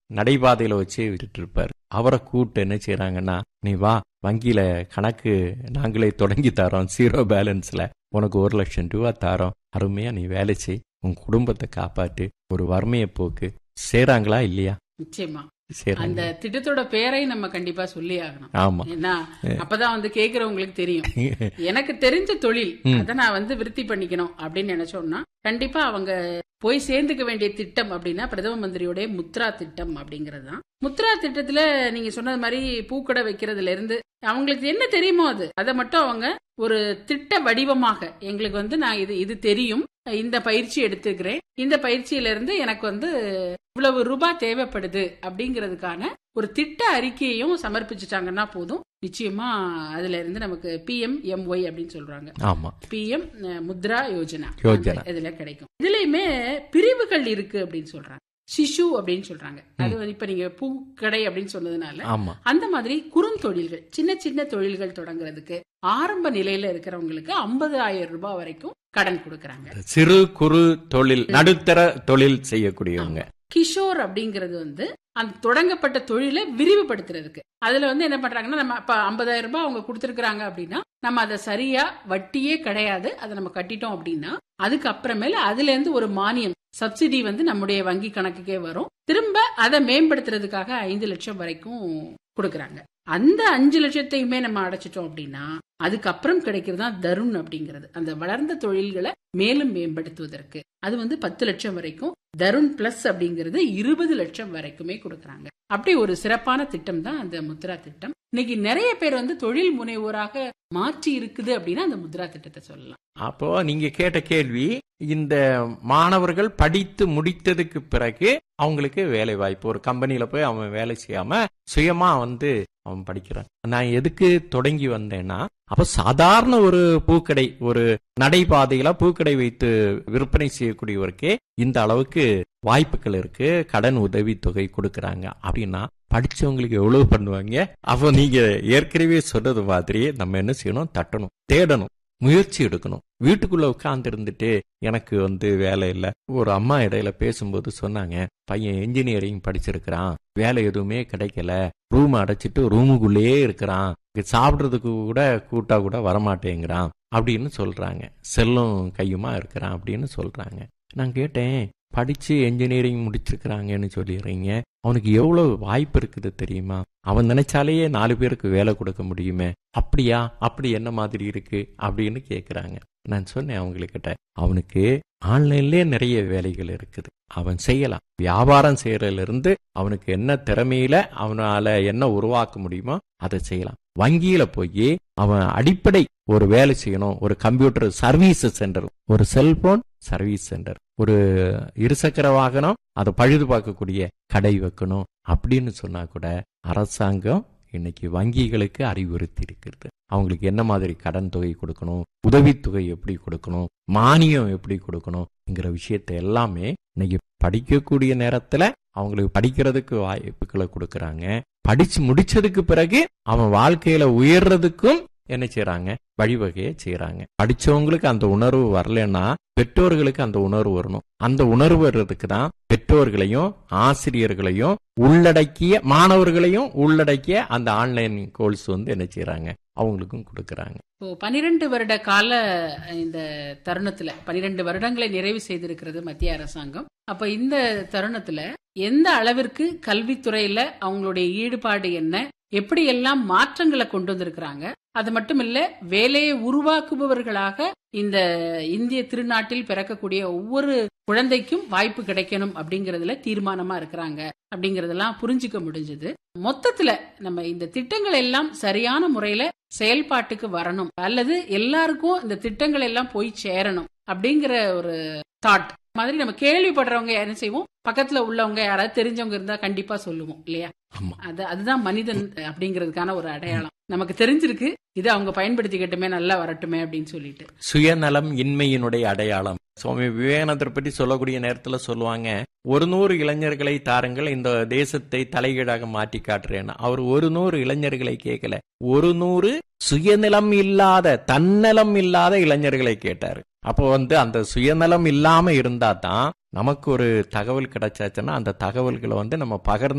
நடைபாதையில வச்சு விட்டுட்டு இருப்பாரு அவரை கூப்பிட்டு என்ன செய்யறாங்கன்னா நீ வா வங்கியில கணக்கு நாங்களே தொடங்கி தரோம் ஜீரோ பேலன்ஸ்ல உனக்கு ஒரு லட்சம் ரூபா தரோம் அருமையா நீ வேலை செய் உன் குடும்பத்தை காப்பாத்து ஒரு வறுமையை போக்கு செய்றாங்களா இல்லையா நிச்சயமா செய்றாங்க அந்த திட்டத்தோட பேரை நம்ம கண்டிப்பா சொல்லி ஆகணும் ஆமா ஏன்னா அப்பதான் வந்து கேக்குறவங்களுக்கு தெரியும் எனக்கு தெரிஞ்ச தொழில் அதை நான் வந்து விருத்தி பண்ணிக்கணும் அப்படின்னு நினைச்சோம்னா கண்டிப்பா அவங்க போய் சேர்ந்துக்க வேண்டிய திட்டம் அப்படின்னா பிரதம மந்திரியோட முத்ரா திட்டம் அப்படிங்கிறது தான் முத்ரா திட்டத்துல நீங்க சொன்னது மாதிரி பூக்கடை வைக்கிறதுல இருந்து அவங்களுக்கு என்ன தெரியுமோ அது அதை மட்டும் அவங்க ஒரு திட்ட வடிவமாக எங்களுக்கு வந்து நான் இது இது தெரியும் இந்த பயிற்சி எடுத்துக்கிறேன் இந்த பயிற்சியில இருந்து எனக்கு வந்து இவ்வளவு ரூபாய் தேவைப்படுது அப்படிங்கிறதுக்கான ஒரு திட்ட அறிக்கையையும் சமர்ப்பிச்சுட்டாங்கன்னா போதும் நிச்சயமா அதுல இருந்து நமக்கு பிஎம் எம்ஒய் அப்படின்னு சொல்றாங்க ஆமா பிஎம் முத்ரா யோஜனா யோஜனா. அந்த இதுல கிடைக்கும் இதுலயுமே பிரிவுகள் இருக்கு அப்படின்னு சொல்றாங்க சிசு அப்படின்னு சொல்றாங்க அது வந்து இப்ப நீங்க பூக்கடை அப்படின்னு சொன்னதுனால ஆமா அந்த மாதிரி குறுந்தொழில்கள் சின்ன சின்ன தொழில்கள் தொடங்குறதுக்கு ஆரம்ப நிலையில இருக்கிறவங்களுக்கு 50000 ரூபாய் வரைக்கும் கடன் கொடுக்கறாங்க சிறு குறு தொழில் நடுத்தர தொழில் செய்யக்கூடியவங்க கிஷோர் அப்படிங்கிறது வந்து அந்த தொடங்கப்பட்ட தொழிலை விரிவுபடுத்துறதுக்கு அதுல வந்து என்ன பண்றாங்கன்னா நம்ம இப்ப 50000 ரூபாய் அவங்க கொடுத்துருக்காங்க அப்படின்னா நம்ம அதை சரியா வட்டியே கிடையாது அதை நம்ம கட்டிட்டோம் அப்படின்னா அதுக்கு அப்புறமேல அதுல இருந்து ஒரு மானியம் சப்சிடி வந்து நம்முடைய வங்கி கணக்குக்கே வரும் திரும்ப அதை மேம்படுத்துறதுக்காக ஐந்து லட்சம் வரைக்கும் கொடுக்கறாங்க அந்த அஞ்சு லட்சத்தையுமே நம்ம அடைச்சிட்டோம் அப்படின்னா அதுக்கப்புறம் கிடைக்கிறது தான் தருண் அப்படிங்கிறது அந்த வளர்ந்த தொழில்களை மேலும் மேம்படுத்துவதற்கு அது வந்து பத்து லட்சம் வரைக்கும் தருண் பிளஸ் அப்படிங்கிறது இருபது லட்சம் வரைக்குமே கொடுக்கறாங்க அப்படி ஒரு சிறப்பான திட்டம் தான் அந்த முத்ரா திட்டம் இன்னைக்கு நிறைய பேர் வந்து தொழில் முனைவோராக மாற்றி இருக்குது அப்படின்னா அந்த முத்ரா திட்டத்தை சொல்லலாம் அப்போ நீங்க கேட்ட கேள்வி இந்த மாணவர்கள் படித்து முடித்ததுக்கு பிறகு அவங்களுக்கு வேலை வாய்ப்பு ஒரு கம்பெனில போய் அவன் வேலை செய்யாம சுயமா வந்து அவன் படிக்கிறான் நான் எதுக்கு தொடங்கி வந்தேன்னா அப்ப சாதாரண ஒரு பூக்கடை ஒரு நடைபாதையில பூக்கடை வைத்து விற்பனை செய்யக்கூடியவருக்கே இந்த அளவுக்கு வாய்ப்புகள் இருக்கு கடன் உதவி தொகை கொடுக்கறாங்க அப்படின்னா படிச்சவங்களுக்கு எவ்வளவு பண்ணுவாங்க அப்போ நீங்க ஏற்கனவே சொன்னது மாதிரி நம்ம என்ன செய்யணும் தட்டணும் தேடணும் முயற்சி எடுக்கணும் வீட்டுக்குள்ள உட்கார்ந்து இருந்துட்டு எனக்கு வந்து வேலை இல்லை ஒரு அம்மா இடையில பேசும்போது சொன்னாங்க பையன் இன்ஜினியரிங் படிச்சிருக்கிறான் வேலை எதுவுமே கிடைக்கல ரூம் அடைச்சிட்டு ரூமுக்குள்ளேயே இருக்கிறான் இங்க சாப்பிடுறதுக்கு கூட கூட்டா கூட வரமாட்டேங்கிறான் அப்படின்னு சொல்றாங்க செல்லும் கையுமா இருக்கிறான் அப்படின்னு சொல்றாங்க நான் கேட்டேன் படிச்சு என்ஜினியரிங் முடிச்சிருக்கிறாங்கன்னு சொல்லிடுறீங்க அவனுக்கு எவ்வளவு வாய்ப்பு இருக்குது தெரியுமா அவன் நினைச்சாலேயே நாலு பேருக்கு வேலை கொடுக்க முடியுமே அப்படியா அப்படி என்ன மாதிரி இருக்கு அப்படின்னு கேக்குறாங்க நான் சொன்னேன் அவங்கக்கிட்ட அவனுக்கு ஆன்லைன்லயே நிறைய வேலைகள் இருக்குது அவன் செய்யலாம் வியாபாரம் செய்யறதுல இருந்து அவனுக்கு என்ன திறமையில அவனால என்ன உருவாக்க முடியுமோ அதை செய்யலாம் வங்கியில போய் அவன் அடிப்படை ஒரு வேலை செய்யணும் ஒரு கம்ப்யூட்டர் சர்வீஸ் சென்டர் ஒரு செல்போன் சர்வீஸ் சென்டர் ஒரு இருசக்கர வாகனம் அதை பழுது பார்க்கக்கூடிய கடை வைக்கணும் அப்படின்னு சொன்னா கூட அரசாங்கம் இன்னைக்கு வங்கிகளுக்கு அறிவுறுத்தி இருக்கிறது அவங்களுக்கு என்ன மாதிரி கடன் தொகை கொடுக்கணும் உதவித்தொகை எப்படி கொடுக்கணும் மானியம் எப்படி கொடுக்கணும்ங்கிற விஷயத்தை எல்லாமே இன்னைக்கு படிக்கக்கூடிய நேரத்துல அவங்களுக்கு படிக்கிறதுக்கு வாய்ப்புகளை கொடுக்கறாங்க படிச்சு முடிச்சதுக்கு பிறகு அவன் வாழ்க்கையில உயர்றதுக்கும் என்ன செய்யறாங்க வழிவகையை செய்யறாங்க படிச்சவங்களுக்கு அந்த உணர்வு வரலன்னா பெற்றோர்களுக்கு அந்த உணர்வு வரணும் அந்த உணர்வு வர்றதுக்கு தான் பெற்றோர்களையும் ஆசிரியர்களையும் உள்ளடக்கிய மாணவர்களையும் உள்ளடக்கிய அந்த ஆன்லைன் கோர்ஸ் வந்து என்ன செய்யறாங்க அவங்களுக்கும் கொடுக்கறாங்க இப்போ பனிரெண்டு வருட கால இந்த தருணத்துல பனிரெண்டு வருடங்களை நிறைவு செய்திருக்கிறது மத்திய அரசாங்கம் அப்ப இந்த தருணத்துல எந்த அளவிற்கு கல்வித்துறையில அவங்களுடைய ஈடுபாடு என்ன எப்படி எல்லாம் மாற்றங்களை கொண்டு வந்திருக்கிறாங்க அது மட்டும் இல்ல வேலையை உருவாக்குபவர்களாக இந்த இந்திய திருநாட்டில் பிறக்கக்கூடிய ஒவ்வொரு குழந்தைக்கும் வாய்ப்பு கிடைக்கணும் அப்படிங்கறதுல தீர்மானமா இருக்கிறாங்க அப்படிங்கறதெல்லாம் புரிஞ்சுக்க முடிஞ்சது மொத்தத்துல நம்ம இந்த திட்டங்கள் எல்லாம் சரியான முறையில செயல்பாட்டுக்கு வரணும் அல்லது எல்லாருக்கும் இந்த திட்டங்கள் எல்லாம் போய் சேரணும் அப்படிங்கிற ஒரு தாட் மாதிரி நம்ம கேள்விப்படுறவங்க என்ன செய்வோம் பக்கத்துல உள்ளவங்க யாராவது தெரிஞ்சவங்க இருந்தா கண்டிப்பா சொல்லுவோம் இல்லையா ஆமா அது அதுதான் மனிதன் அப்படிங்கிறதுக்கான ஒரு அடையாளம் நமக்கு தெரிஞ்சிருக்கு இதை அவங்க பயன்படுத்திக்கிட்டுமே நல்லா வரட்டுமே அப்படின்னு சொல்லிட்டு சுயநலம் இன்மையினுடைய அடையாளம் சுவாமி விவேகானந்தர் பற்றி சொல்லக்கூடிய நேரத்துல சொல்லுவாங்க ஒரு நூறு இளைஞர்களை தாருங்கள் இந்த தேசத்தை தலைகீழாக மாற்றி காட்டுறேன்னு அவர் ஒரு நூறு இளைஞர்களை கேட்கல ஒரு நூறு சுயநலம் இல்லாத தன்னலம் இல்லாத இளைஞர்களை கேட்டாரு அப்போ வந்து அந்த சுயநலம் இல்லாம இருந்தா தான் நமக்கு ஒரு தகவல் கிடைச்சாச்சுன்னா அந்த தகவல்களை வந்து நம்ம பகிர்ந்து